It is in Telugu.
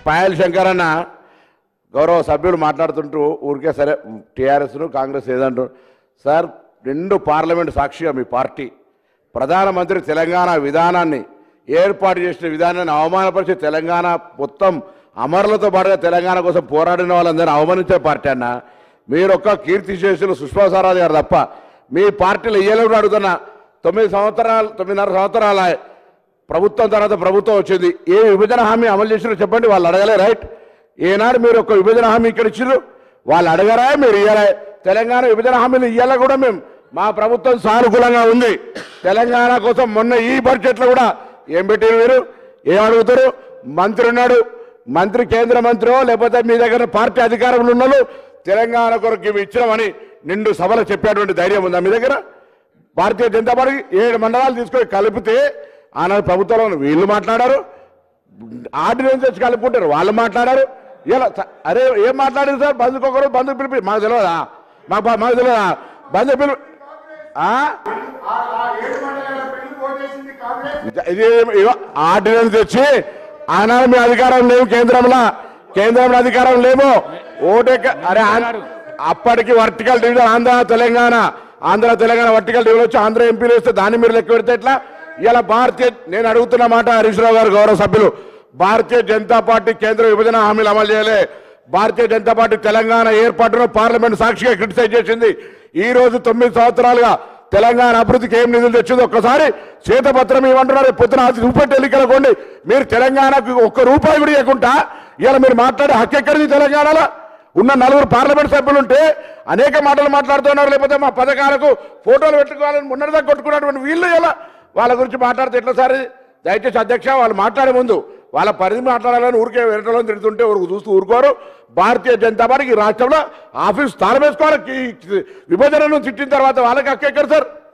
పాయల్ శంకర్ అన్న గౌరవ సభ్యులు మాట్లాడుతుంటూ ఊరికే సరే టీఆర్ఎస్ను కాంగ్రెస్ ఏదంటారు సార్ రెండు పార్లమెంట్ సాక్షిగా మీ పార్టీ ప్రధానమంత్రి తెలంగాణ విధానాన్ని ఏర్పాటు చేసిన విధానాన్ని అవమానపరిచి తెలంగాణ మొత్తం అమరులతో పాటుగా తెలంగాణ కోసం పోరాడిన వాళ్ళందరినీ అవమానించే పార్టీ అన్న మీరు ఒక్క కీర్తి శేషులు సుష్మా స్వరాజ్ గారు తప్ప మీ పార్టీలో ఇయ్యలేడు అడుగుతున్నా తొమ్మిది సంవత్సరాలు తొమ్మిదిన్నర సంవత్సరాల ప్రభుత్వం తర్వాత ప్రభుత్వం వచ్చింది ఏ విభజన హామీ అమలు చేసినారో చెప్పండి వాళ్ళు అడగలే రైట్ ఏనాడు మీరు ఒక విభజన హామీ ఇక్కడ ఇచ్చిర్రు వాళ్ళు అడగరా మీరు ఇయ్యలే తెలంగాణ విభజన హామీలు ఇయ్యాల కూడా మేము మా ప్రభుత్వం సానుకూలంగా ఉంది తెలంగాణ కోసం మొన్న ఈ బడ్జెట్లో కూడా ఏం పెట్టారు మీరు ఏం అడుగుతారు మంత్రి ఉన్నాడు మంత్రి కేంద్ర మంత్రో లేకపోతే మీ దగ్గర పార్టీ అధికారంలో ఉన్నాడు తెలంగాణ కొరకు ఇవి ఇచ్చినామని నిండు సభలో చెప్పేటువంటి ధైర్యం ఉందా మీ దగ్గర భారతీయ జనతా పార్టీ ఏడు మండలాలు తీసుకొని కలిపితే ఆనాడు ప్రభుత్వంలో ఉన్న వీళ్ళు మాట్లాడారు ఆర్డినెన్స్ వచ్చి కలుపుకుంటారు వాళ్ళు మాట్లాడారు ఇలా స- అరే ఏం మాట్లాడారు సార్ బంధుకు ఒకరు బంధుకు పిలిపి మాకు తెలియదా మాకు బా- మాకు తెలియదా బంధు పిలిపి ఆ? ఇది ఇగో ఆర్డినెన్స్ తెచ్చి ఆనాడు మీ అధికారం లేవు కేంద్రంలో కేంద్రంలో అధికారం లేవు ఓటే అరే ఆంధ్ర- అప్పటికి vertical division Andhra Telangana Andhra Telangana vertical division వచ్చి ఆంధ్ర ఎంపీలు వస్తే దాన్ని మీరు లెక్క పెడితే ఎట్లా ఇలా భారతీయ నేను అడుగుతున్న మాట హరీష్ రావు గారు గౌరవ సభ్యులు భారతీయ జనతా పార్టీ కేంద్ర విభజన హామీలు అమలు చేయలే భారతీయ జనతా పార్టీ తెలంగాణ ఏర్పాటును పార్లమెంట్ సాక్షిగా క్రిటిసైజ్ చేసింది ఈ రోజు తొమ్మిది సంవత్సరాలుగా తెలంగాణ అభివృద్ధికి ఏం నిధులు తెచ్చింది ఒక్కసారి శ్వేతపత్రం ఇవ్వమంటున్నారు పొద్దున అది చూపెట్టి ఎన్నికలకోండి మీరు తెలంగాణకు ఒక్క రూపాయి కూడా ఇవ్వకుండా ఇలా మీరు మాట్లాడే హక్కు ఎక్కడిది తెలంగాణలో ఉన్న నలుగురు పార్లమెంట్ సభ్యులు ఉంటే అనేక మాటలు మాట్లాడుతున్నారు లేకపోతే మా పథకాలకు ఫోటోలు పెట్టుకోవాలని మొన్నటిదాకా కొట్టుకున్నటువంటి వీళ్ళు ఇలా వాళ్ళ గురించి మాట్లాడితే ఎట్లా సార్ ఇది? దయచేసి అధ్యక్ష వాళ్ళు మాట్లాడే ముందు వాళ్ళ పరిధి మాట్లాడాలని ఊరికే వెరటలో తిడుతుంటే ఊరికి చూస్తూ ఊరుకోరు భారతీయ జనతా పార్టీకి ఈ రాష్ట్రంలో ఆఫీస్ తాళం వేసుకోవాలి ఈ విభజనను తిట్టిన తర్వాత వాళ్ళకి హక్కు ఎక్కడ సార్